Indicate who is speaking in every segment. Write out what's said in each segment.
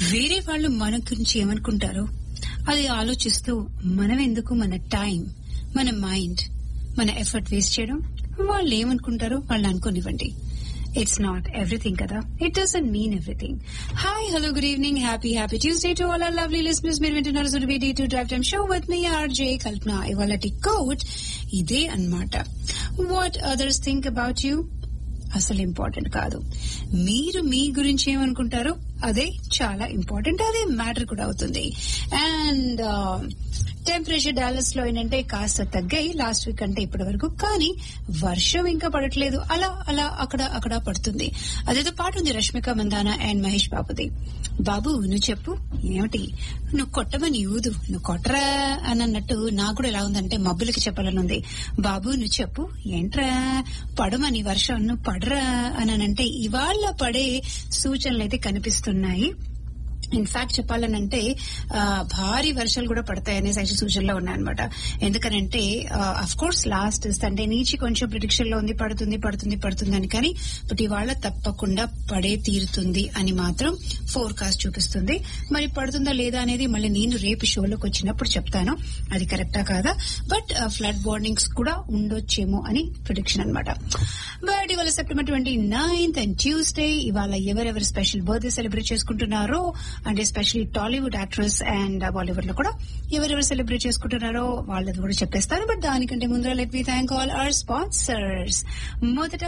Speaker 1: వేరే వాళ్ళు మన గురించి ఏమనుకుంటారో అది ఆలోచిస్తూ మనం ఎందుకు మన టైం మన మైండ్ మన ఎఫర్ట్ వేస్ట్ చేయడం వాళ్ళు ఏమనుకుంటారో వాళ్ళు అనుకోనివ్వండి ఇట్స్ నాట్ ఎవ్రీథింగ్ కదా it doesn't mean everything hi hello good evening happy happy Tuesday to all our lovely listeners మీరు వింటున్నారు Surabhi day to drive time show with me RJ Kalpana ఇవాళ కోట్ ఇదే అన్నమాట what others think about you అసలు important కాదు మీరు మీ గురించి ఏమనుకుంటారో అదే చాలా ఇంపార్టెంట్ అదే మ్యాటర్ కూడా అవుతుంది అండ్ టెంపరేచర్ డాలర్స్ లో ఏంటంటే కాస్త తగ్గాయి లాస్ట్ వీక్ అంటే ఇప్పటి వరకు కానీ వర్షం ఇంకా పడట్లేదు అలా అలా అక్కడ అక్కడ పడుతుంది అదేదో పాట ఉంది రష్మిక మందాన అండ్ మహేష్ బాబుది బాబు నువ్వు చెప్పు ఏమిటి నువ్వు కొట్టమని ఊదు నువ్వు కొట్టరా అని అన్నట్టు నాకు కూడా ఎలా ఉందంటే మబ్బులకి చెప్పాలని ఉంది బాబు నువ్వు చెప్పు ఏంట్రా పడమని వర్షం నువ్వు పడరా అని అంటే ఇవాళ పడే సూచనలు అయితే కనిపిస్తున్నాయి ఇన్ఫాక్ట్ చెప్పాలనంటే భారీ వర్షాలు కూడా పడతాయనే సైజు సూచనలో ఉన్నాయన్నమాట ఎందుకనంటే అఫ్ కోర్స్ లాస్ట్ సండే నుంచి కొంచెం ప్రిడిక్షన్ లో ఉంది పడుతుంది పడుతుంది పడుతుంది అని కానీ బట్ ఇవాళ తప్పకుండా పడే తీరుతుంది అని మాత్రం ఫోర్కాస్ట్ చూపిస్తుంది మరి పడుతుందా లేదా అనేది మళ్ళీ నేను రేపు షోలోకి వచ్చినప్పుడు చెప్తాను అది కరెక్టా కాదా బట్ ఫ్లడ్ వార్నింగ్స్ కూడా ఉండొచ్చేమో అని ప్రిడిక్షన్ అనమాట బట్ ఇవాళ September twenty ninth and Tuesday ఇవాళ ఎవరెవరు స్పెషల్ బర్త్డే సెలబ్రేట్ చేసుకుంటున్నారో అంటే especially Tollywood actress and Bollywood లో కూడా ఎవరెవరు సెలబ్రేట్ చేసుకుంటున్నారో వాళ్ళది కూడా చెప్పేస్తాను బట్ దానికంటే ముందర let me thank all our sponsors మొదట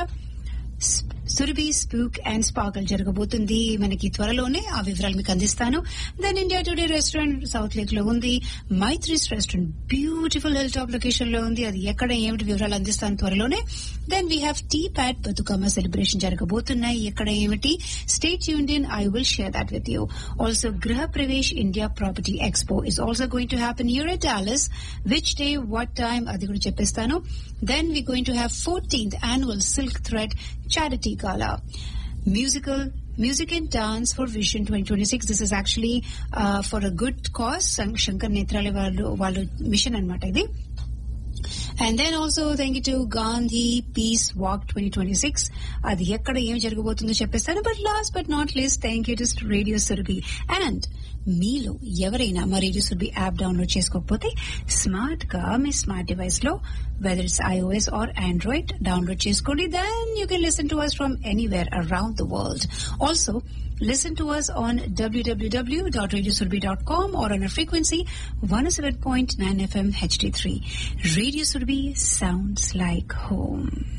Speaker 1: సురభి స్పూక్ అండ్ స్పార్కల్ జరగబోతుంది మనకి త్వరలోనే ఆ వివరాలు మీకు అందిస్తాను then India today restaurant south lake లో ఉంది Maithri's restaurant beautiful hill top location లో ఉంది అది ఎక్కడ ఏమిటి వివరాలు అందిస్తాను త్వరలోనే then we have TPAD Bathukamma celebration జరగబోతున్నాయి ఎక్కడ ఏమిటి state union I will share that with you also Griha Pravesh India property expo is also going to happen your at Dallas which day what time అది కూడా చెప్పేస్తాను then we going to have fourteenth annual silk thread charity gala. Musical Music and Dance for Vision 2026. This is actually uh, for a good cause. Shankar Netrale వాళ్ళు వాళ్ళు mission అనమాట ఇది and then also thank you to Gandhi peace walk twenty twenty six అది ఎక్కడ ఏం జరగబోతుందో చెప్పేస్తాను but last but not least thank you to radio Surabhi and మీలో ఎవరైనా మా రేడియో సురభి యాప్ డౌన్లోడ్ చేసుకోకపోతే స్మార్ట్ గా మీ స్మార్ట్ డివైస్ లో whether it's iOS or android download చేసుకోండి then you can listen to us from anywhere around the world also Listen to us on www.radiosurbi.com or on a frequency 107.9 FM HD3. Radio Surbi sounds like home.